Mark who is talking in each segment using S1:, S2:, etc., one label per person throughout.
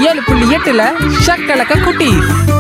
S1: ஏழு புள்ளி எட்டுல ஷக்கலக்க குட்டி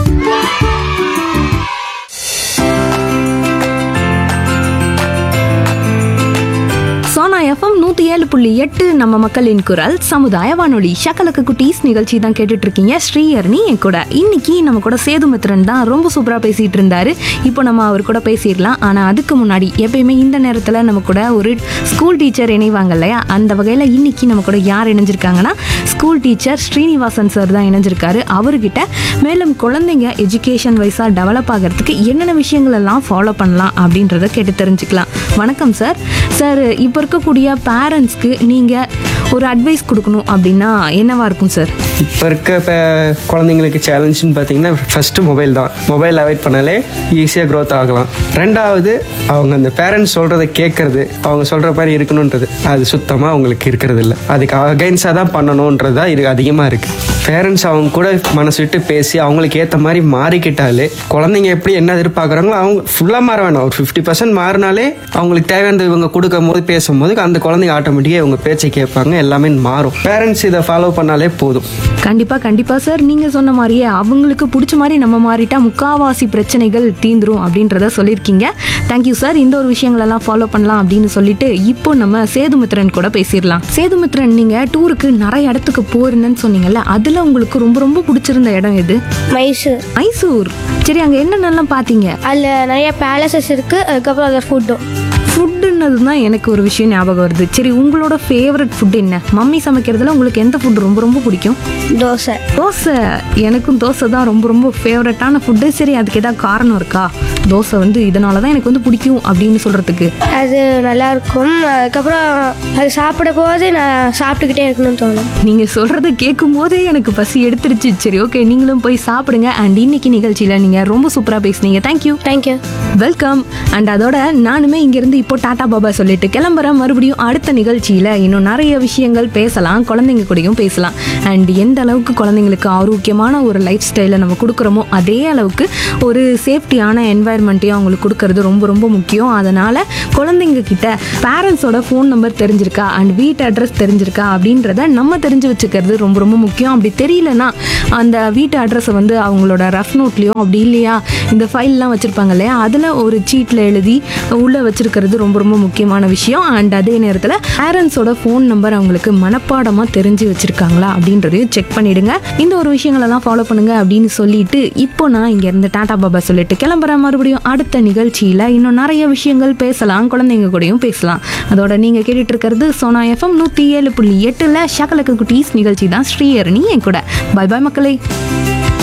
S2: சோனா எஃப்எம் நூற்றி ஏழு புள்ளி எட்டு நம்ம மக்களின் குரல் சமுதாய வானொலி ஷக்கலக்கு குட்டீஸ் நிகழ்ச்சி தான் கேட்டுட்டு இருக்கீங்க ஸ்ரீஹர்னி என் கூட இன்னைக்கு நம்ம கூட சேதுமித்ரன் தான் ரொம்ப சூப்பராக பேசிட்டு இருந்தாரு இப்போ நம்ம அவர் கூட பேசிடலாம் ஆனால் அதுக்கு முன்னாடி எப்பயுமே இந்த நேரத்தில் நம்ம கூட ஒரு ஸ்கூல் டீச்சர் இணைவாங்க இல்லையா அந்த வகையில் இன்னைக்கு நம்ம கூட யார் இணைஞ்சிருக்காங்கன்னா ஸ்கூல் டீச்சர் ஸ்ரீனிவாசன் சார் தான் இணைஞ்சிருக்காரு அவர்கிட்ட மேலும் குழந்தைங்க எஜுகேஷன் வைஸாக டெவலப் ஆகிறதுக்கு என்னென்ன விஷயங்கள் எல்லாம் ஃபாலோ பண்ணலாம் அப்படின்றத கேட்டு தெரிஞ்சுக்கலாம் வணக்கம் சார் சார் இப்போ இருக்கக்கூடிய பேரண்ட்ஸ்க்கு நீங்கள் ஒரு அட்வைஸ் கொடுக்கணும் அப்படின்னா என்னவா இருக்கும் சார்
S3: இப்போ இருக்க இப்போ குழந்தைங்களுக்கு சேலஞ்சுன்னு பார்த்தீங்கன்னா ஃபஸ்ட்டு மொபைல் தான் மொபைல் அவாய்ட் பண்ணாலே ஈஸியாக க்ரோத் ஆகலாம் ரெண்டாவது அவங்க அந்த பேரண்ட்ஸ் சொல்கிறத கேட்கறது அவங்க சொல்கிற மாதிரி இருக்கணுன்றது அது சுத்தமாக அவங்களுக்கு இருக்கிறது இல்லை அதுக்கு அகைன்ஸாக தான் பண்ணணுன்றது தான் இது அதிகமாக இருக்குது பேரண்ட்ஸ் அவங்க கூட மனசு விட்டு பேசி அவங்களுக்கு ஏற்ற மாதிரி மாறிக்கிட்டாலே குழந்தைங்க எப்படி என்ன எதிர்பார்க்குறாங்களோ அவங்க ஃபுல்லாக மாற வேணாம் ஒரு ஃபிஃப்டி பர்சன்ட் மாறினாலே அவங்களுக்கு தேவையானது இவங்க கொடுக்கும் போது பேசும்போது அந்த குழந்தைங்க ஆட்டோமேட்டிக்காக இவங்க பேச்சை கேட்பாங்க எல்லாமே மாறும் பேரண்ட்ஸ் இதை ஃபாலோ பண்ணாலே போதும்
S2: கண்டிப்பா கண்டிப்பா சார் நீங்க சொன்ன மாதிரியே அவங்களுக்கு பிடிச்ச மாதிரி நம்ம மாறிட்டா முக்காவாசி பிரச்சனைகள் தீந்துரும் அப்படின்றத சொல்லியிருக்கீங்க தேங்க்யூ சார் இந்த ஒரு விஷயங்கள் எல்லாம் ஃபாலோ பண்ணலாம் அப்படின்னு சொல்லிட்டு இப்போ நம்ம சேதுமித்ரன் கூட பேசிடலாம் சேதுமித்ரன் நீங்க டூருக்கு நிறைய இடத்துக்கு போயிருந்தேன்னு சொன்னீங்கல்ல அதுல உங்களுக்கு ரொம்ப ரொம்ப பிடிச்சிருந்த இடம் எது
S4: மைசூர்
S2: மைசூர் சரி அங்க என்னென்னலாம் பாத்தீங்க
S4: அதில் நிறைய பேலசஸ் இருக்குது அதுக்கப்புறம் அதில் ஃபுட்டும்
S2: ஃபுட்டுன்னது தான் எனக்கு ஒரு விஷயம் ஞாபகம் வருது சரி உங்களோட ஃபேவரட் ஃபுட் என்ன மம்மி சமைக்கிறதுல உங்களுக்கு எந்த ஃபுட் ரொம்ப ரொம்ப பிடிக்கும்
S4: தோசை
S2: தோசை எனக்கும் தோசை தான் ரொம்ப ரொம்ப ஃபேவரட்டான ஃபுட்டு சரி அதுக்கு ஏதாவது காரணம் இருக்கா தோசை வந்து இதனால தான் எனக்கு வந்து பிடிக்கும் அப்படின்னு சொல்கிறதுக்கு
S4: அது நல்லா இருக்கும் அதுக்கப்புறம் அது சாப்பிட போது நான் சாப்பிட்டுக்கிட்டே இருக்கணும்னு தோணும்
S2: நீங்கள் சொல்கிறத கேட்கும் போதே எனக்கு பசி எடுத்துருச்சு சரி ஓகே நீங்களும் போய் சாப்பிடுங்க அண்ட் இன்னைக்கு நிகழ்ச்சியில் நீங்கள் ரொம்ப சூப்பராக பேசுனீங்க தேங்க்யூ
S4: தேங்க்யூ
S2: வெல்கம் அண்ட் அதோட நானுமே இங்கேருந்து இப்போ டாடா பாபா சொல்லிட்டு கிளம்புறேன் மறுபடியும் அடுத்த நிகழ்ச்சியில் இன்னும் நிறைய விஷயங்கள் பேசலாம் குழந்தைங்க கூடயும் பேசலாம் அண்ட் எந்த அளவுக்கு குழந்தைங்களுக்கு ஆரோக்கியமான ஒரு லைஃப் ஸ்டைலை நம்ம கொடுக்குறோமோ அதே அளவுக்கு ஒரு சேஃப்டியான என்வாயர்மெண்ட்டையும் அவங்களுக்கு கொடுக்கறது ரொம்ப ரொம்ப முக்கியம் அதனால் குழந்தைங்க கிட்ட பேரண்ட்ஸோட ஃபோன் நம்பர் தெரிஞ்சிருக்கா அண்ட் வீட்டு அட்ரஸ் தெரிஞ்சிருக்கா அப்படின்றத நம்ம தெரிஞ்சு வச்சுக்கிறது ரொம்ப ரொம்ப முக்கியம் அப்படி தெரியலனா அந்த வீட்டு அட்ரஸை வந்து அவங்களோட ரஃப் நோட்லேயோ அப்படி இல்லையா இந்த ஃபைல்லாம் வச்சுருப்பாங்க இல்லையா அதில் ஒரு சீட்டில் எழுதி உள்ளே வச்சிருக்கிறது ரொம்ப ரொம்ப முக்கியமான விஷயம் அண்ட் அதே நேரத்தில் பேரண்ட்ஸோட ஃபோன் நம்பர் அவங்களுக்கு மனப்பாடமாக தெரிஞ்சு வச்சுருக்காங்களா அப்படின்றதையும் செக் பண்ணிடுங்க இந்த ஒரு விஷயங்களெல்லாம் ஃபாலோ பண்ணுங்க அப்படின்னு சொல்லிட்டு இப்போ நான் இங்கேருந்து டாடா பாபா சொல்லிட்டு கிளம்புறேன் மறுபடியும் அடுத்த நிகழ்ச்சியில் இன்னும் நிறைய விஷயங்கள் பேசலாம் குழந்தைங்க கூடயும் பேசலாம் அதோட நீங்கள் கேட்டுட்டு இருக்கிறது சோனா எஃப்எம் நூற்றி ஏழு புள்ளி எட்டில் ஷக்கலக்கு குட்டீஸ் நிகழ்ச்சி தான் ஸ்ரீஹரணி என் கூட பை பாய் மக்களே